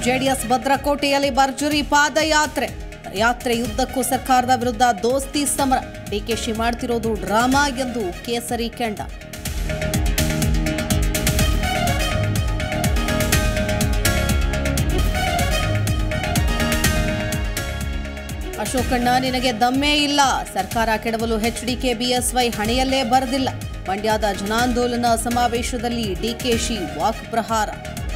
JDS ಭದ್ರಕೋಟೆಯಲ್ಲಿ ಭರ್ಜರಿ ಪಾದಯಾತ್ರೆ ಯಾತ್ರೆಯುದ್ದಕ್ಕೂ ಸರ್ಕಾರದ ವಿರುದ್ಧ ದೋಸ್ತಿ ಸಮರ ಡಿಕೆಶಿ ಮಾಡ್ತಿರೋದು ಡ್ರಾಮಾ ಎಂದು ಕೇಸರಿ ಕೆಂಡ ಅಶೋಕಣ್ಣ ನಿನಗೆ ದಮ್ಮೇ ಇಲ್ಲ ಸರ್ಕಾರ ಕೆಡವಲು ಎಚ್ಡಿಕೆ ಬಿಎಸ್ವೈ ಹಣೆಯಲ್ಲೇ ಬರೆದಿಲ್ಲ ಮಂಡ್ಯದ ಜನಾಂದೋಲನ ಸಮಾವೇಶದಲ್ಲಿ ಡಿಕೆಶಿ ವಾಕ್ ಪ್ರಹಾರ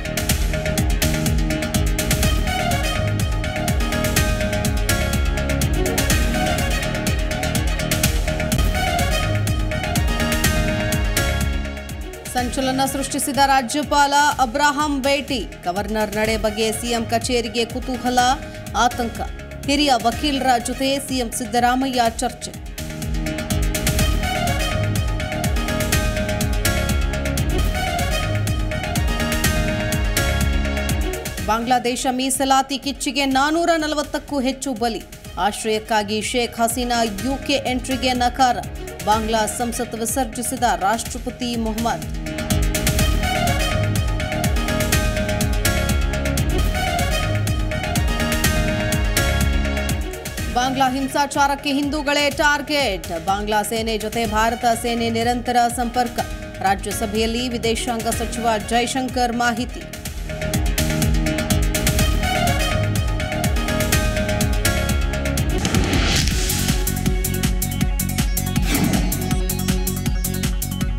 ಸಂಚಲನ ಸೃಷ್ಟಿಸಿದ ರಾಜ್ಯಪಾಲ ಅಬ್ರಾಹಂ ಭೇಟಿ ಗವರ್ನರ್ ನಡೆ ಬಗ್ಗೆ ಸಿಎಂ ಕಚೇರಿಗೆ ಕುತೂಹಲ ಆತಂಕ ಹಿರಿಯ ವಕೀಲರ ಜೊತೆ ಸಿಎಂ ಸಿದ್ದರಾಮಯ್ಯ ಚರ್ಚೆ ಬಾಂಗ್ಲಾದೇಶ ಮೀಸಲಾತಿ ಕಿಚ್ಚಿಗೆ ನಾನೂರ ನಲವತ್ತಕ್ಕೂ ಹೆಚ್ಚು ಬಲಿ ಆಶ್ರಯಕ್ಕಾಗಿ ಶೇಖ್ ಹಸೀನಾ ಯುಕೆ ಎಂಟ್ರಿಗೆ ನಕಾರ ಬಾಂಗ್ಲಾ ಸಂಸತ್ ವಿಸರ್ಜಿಸಿದ ರಾಷ್ಟ್ರಪತಿ ಮೊಹಮ್ಮದ್ ಬಾಂಗ್ಲಾ ಹಿಂಸಾಚಾರಕ್ಕೆ ಹಿಂದೂಗಳೇ ಟಾರ್ಗೆಟ್ ಬಾಂಗ್ಲಾ ಸೇನೆ ಜೊತೆ ಭಾರತ ಸೇನೆ ನಿರಂತರ ಸಂಪರ್ಕ ರಾಜ್ಯಸಭೆಯಲ್ಲಿ ವಿದೇಶಾಂಗ ಸಚಿವ ಜೈಶಂಕರ್ ಮಾಹಿತಿ